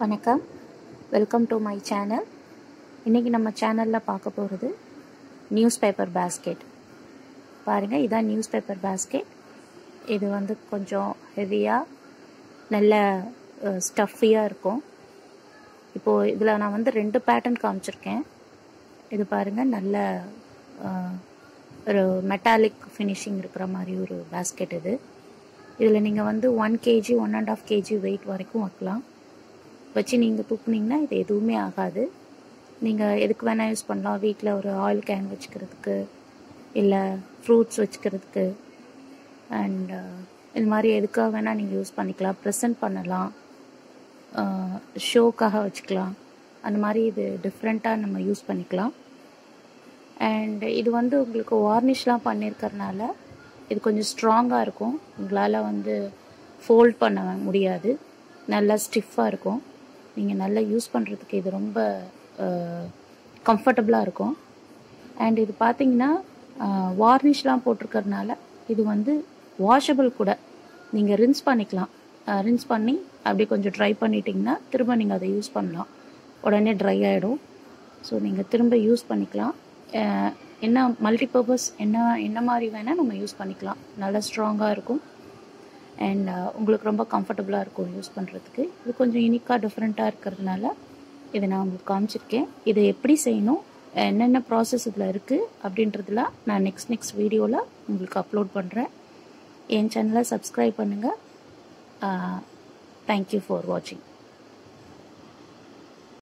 வணக்கம் welcome to my channel இன்றைக்கி நம்ம சேனலில் பார்க்க போகிறது நியூஸ் பேப்பர் பேஸ்கெட் பாருங்கள் இதான் நியூஸ் பேப்பர் பேஸ்கெட் இது வந்து கொஞ்சம் ஹெவியாக நல்ல ஸ்டஃபியாக இருக்கும் இப்போது இதில் நான் வந்து ரெண்டு பேட்டர்ன் காமிச்சிருக்கேன் இது பாருங்கள் நல்ல அஹ், ஒரு மெட்டாலிக் ஃபினிஷிங் இருக்கிற மாதிரி ஒரு பேஸ்கெட் இது இதில் நீங்கள் வந்து one KG one and half KG weight வரைக்கும் வைக்கலாம் வச்சு நீங்கள் தூக்குனீங்கன்னா இது எதுவுமே ஆகாது நீங்கள் எதுக்கு வேணால் யூஸ் பண்ணலாம் வீட்டில் ஒரு ஆயில் கேன் வச்சுக்கிறதுக்கு இல்லை ஃப்ரூட்ஸ் வச்சுக்கிறதுக்கு அண்ட் இது மாதிரி எதுக்காக வேணால் நீங்கள் யூஸ் பண்ணிக்கலாம் ப்ரெசன்ட் பண்ணலாம் ஷோக்காக வச்சுக்கலாம் அந்த மாதிரி இது டிஃப்ரெண்ட்டாக நம்ம யூஸ் பண்ணிக்கலாம் அண்ட் இது வந்து உங்களுக்கு வார்னிஷ்லாம் பண்ணியிருக்கறனால இது கொஞ்சம் ஸ்ட்ராங்காக இருக்கும் உங்களால் வந்து ஃபோல்ட் பண்ண முடியாது நல்லா ஸ்டிஃபாக இருக்கும் நீங்கள் நல்லா யூஸ் பண்ணுறதுக்கு இது ரொம்ப கம்ஃபர்டபுளாக இருக்கும் அண்ட் இது பார்த்தீங்கன்னா வார்னிஷ்லாம் போட்டிருக்கறனால இது வந்து வாஷபிள் கூட நீங்கள் ரின்ஸ் பண்ணிக்கலாம் ரின்ஸ் பண்ணி அப்படியே கொஞ்சம் ட்ரை பண்ணிட்டீங்கன்னா திரும்ப நீங்கள் அதை யூஸ் பண்ணலாம் உடனே ட்ரை ஆகிடும் ஸோ நீங்கள் திரும்ப யூஸ் பண்ணிக்கலாம் அஹ் என்ன மல்டிபர்பஸ் என்ன என்ன மாதிரி வேணால் நம்ம யூஸ் பண்ணிக்கலாம் நல்லா ஸ்ட்ராங்காக இருக்கும் அண்ட் உங்களுக்கு ரொம்ப கம்ஃபர்டபுளாக இருக்கும் யூஸ் பண்ணுறதுக்கு இது கொஞ்சம் யூனிக்காக டிஃப்ரெண்ட்டாக இருக்கிறதுனால இதை நான் உங்களுக்கு காமிச்சிருக்கேன் இதை எப்படி செய்யணும் என்னென்ன ப்ராசஸ் இதில் இருக்குது அப்படின்றதுலாம் நான் நெக்ஸ்ட் நெக்ஸ்ட் வீடியோவில் உங்களுக்கு அப்லோட் பண்ணுறேன் என் சேனலை சப்ஸ்கிரைப் பண்ணுங்கள் தேங்க்யூ ஃபார் வாட்சிங்